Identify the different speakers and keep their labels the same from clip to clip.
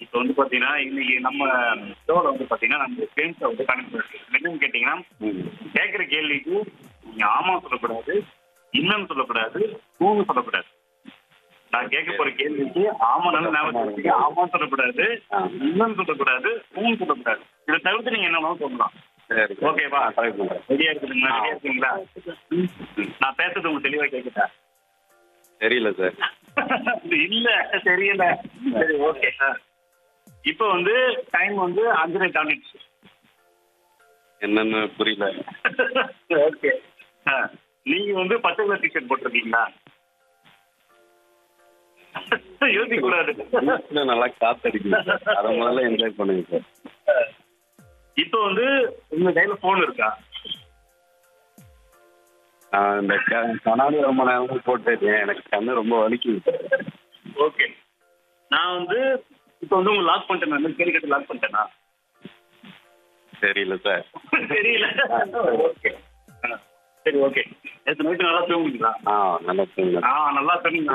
Speaker 1: இப்போ வந்து பாத்தீங்கன்னா இன்னைக்கு நம்ம ஷோல வந்து பாத்தீங்கன்னா நம்ம கேம்ஸை வந்து கனெக்ட் பண்ணிருக்கோம் என்னன்னு கேட்டீங்கன்னா
Speaker 2: ம்.
Speaker 1: கேட்குற கேள்விக்கு நீங்க ஆமா சொல்லக்கூடாது இல்லைன்னு சொல்லக்கூடாது ஊன்னு சொல்லக்கூடாது நான் கேட்க போற கேள்விக்கு ஆமா நல்ல ஞாபகம் வச்சுக்க. ஆமா சொல்லக்கூடாது இல்லைன்னு சொல்லக்கூடாது ஊன்னு சொல்லக்கூடாது இதை தவிர்த்து நீங்க என்ன வேணாலும் சொல்லலாம்
Speaker 2: சரி
Speaker 1: ஓகேவா
Speaker 2: ட்ரை பண்றேன்
Speaker 1: ரெடியா இருக்குதுங்களா ரெடியா இருக்கீங்களா நான் பேசுறது உங்களுக்கு தெளிவா கேக்குதா
Speaker 2: தெரியல சார்
Speaker 1: இல்ல தெரியல சரி ஓகே இப்போ வந்து டைம் வந்து அஞ்சரை தாண்டிடுச்சு
Speaker 2: என்னன்னு புரியல
Speaker 1: ஓகே நீங்க வந்து பச்சை கலர் டிஷர்ட் போட்டிருக்கீங்களா யோசிக்க கூடாது
Speaker 2: வீட்டுல நல்லா காத்தடிக்குது சார் அதை முதல்ல என்ஜாய் பண்ணுங்க சார்
Speaker 1: இப்போ வந்து உங்க கையில போன் இருக்கா
Speaker 2: நான் இந்த க- கண்ணாடி ரொம்ப நேரம் போட்டுருக்கேன் எனக்கு கண்ணு ரொம்ப வலிக்குது சார்
Speaker 1: ஓகே நான் வந்து இப்போ வந்து உங்க லாக் பண்ணிட்டேன் நான் கேள்வி கேட்டு லாக் பண்ணிட்டேனா
Speaker 2: தெரியல சார்
Speaker 1: தெரியல ஓகே சரி ஓகே நேற்று நைட்டு நல்லா தூங்குங்களா
Speaker 2: ஆ நல்லா தூங்க
Speaker 1: ஆ நல்லா சொன்னீங்க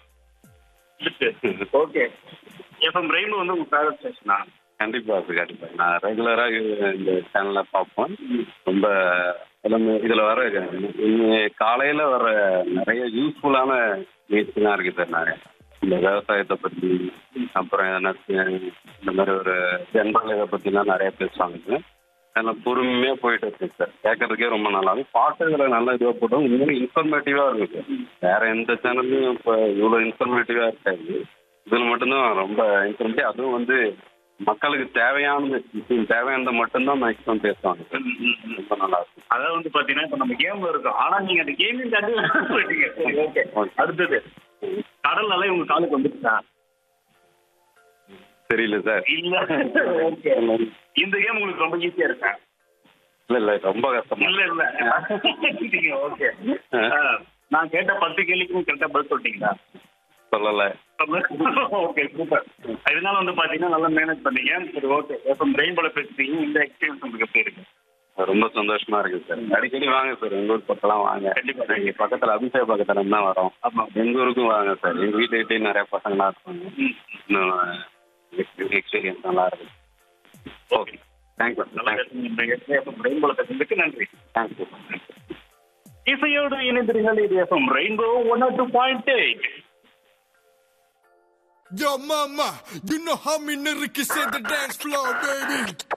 Speaker 1: ஓகே எஃப்எம் ரெயின்போ வந்து உங்க ஃபேவரட் ஸ்டேஷனா
Speaker 2: கண்டிப்பா சார் கண்டிப்பா நான் ரெகுலரா இந்த சேனல்ல பார்ப்பேன் ரொம்ப எல்லாமே இதுல வர இன்னி- காலையில வர நிறைய யூஸ்ஃபுல்லான நிகழ்ச்சிலாம் இருக்கு சார் நிறைய இந்த விவசாயத்தை பத்தி அப்புறம் எதனா இந்த மாதிரி ஒரு ஜென்ரல் இதை பத்திலாம் நிறைய பேசுவாங்க அதெல்லாம் பொறுமையா போயிட்டு இருக்கு சார் கேட்கறதுக்கே ரொம்ப நல்லா இருக்கும் பாட்டுகளை நல்லா இதுவாக போட்டோம் இன்னும் இன்ஃபர்மேட்டிவா இருக்கு சார் வேற எந்த சேனல்லையும் இப்போ இவ்வளோ இன்ஃபர்மேட்டிவா இருக்காது இதில் மட்டும்தான் ரொம்ப இன்ஃபர்மேட்டிவ் அதுவும் வந்து மக்களுக்கு தேவையானது இப்போ தேவையானதை மட்டும்தான் மேக்ஸிமம் பேசுவாங்க சார் ரொம்ப நல்லா இருக்கும்
Speaker 1: அதாவது வந்து பாத்தீங்கன்னா இப்ப நம்ம கேம்ல இருக்கோம் ஆனா நீங்க அந்த கேமிங் தாண்டி போயிட்டீங்க சரி ஓகே அடுத்தது கடல் அலை உங்க காலுக்கு வந்துருச்சா
Speaker 2: தெரியல சார்
Speaker 1: இல்ல ஓகே இந்த கேம் உங்களுக்கு ரொம்ப ஈஸியா இருக்கா
Speaker 2: இல்ல இல்ல ரொம்ப கஷ்டமா
Speaker 1: இல்ல இல்ல ஓகே நான் கேட்ட பத்து கேள்விக்கும் கரெக்டா பதில் சொல்லிட்டீங்களா
Speaker 2: சொல்லல
Speaker 1: ஓகே சூப்பர் இதனால வந்து பாத்தீங்கன்னா நல்லா மேனேஜ் பண்ணீங்க சரி ஓகே இப்போ பிரெயின் போல பேசுறீங்க இந்த எக்ஸ்பீரியன்ஸ் உங்களுக்கு எப்படி இருக்கு
Speaker 2: ரொம்ப சந்தோஷமா இருக்கு சார் அடிக்கடி வாங்க சார் எங்க ஊர் பக்கம்லாம் வாங்க
Speaker 1: கண்டிப்பா.
Speaker 2: இங்க பக்கத்துல அபிஷேக பக்கத்துல இருந்து தான் வரோம்
Speaker 1: ஆமா
Speaker 2: எங்க ஊருக்கும் வாங்க சார் எங்க வீட்டுக்கிட்டே நிறைய பசங்களாம் இருப்பாங்க
Speaker 1: ம்.
Speaker 2: இன்னும் எக்ஸ்பீரியன்ஸ் நல்லா இருக்கு
Speaker 1: ஓகே
Speaker 2: தேங்க்யூ
Speaker 1: நல்லா பேசுனீங்க பிரெயின் போல பேசுறதுக்கு நன்றி
Speaker 2: தேங்க்யூ
Speaker 1: இசையோடு இணைந்திருங்கள் இது F M rainbow one two point eight
Speaker 3: Yo, mama, you know how me nigga can set the dance floor, baby.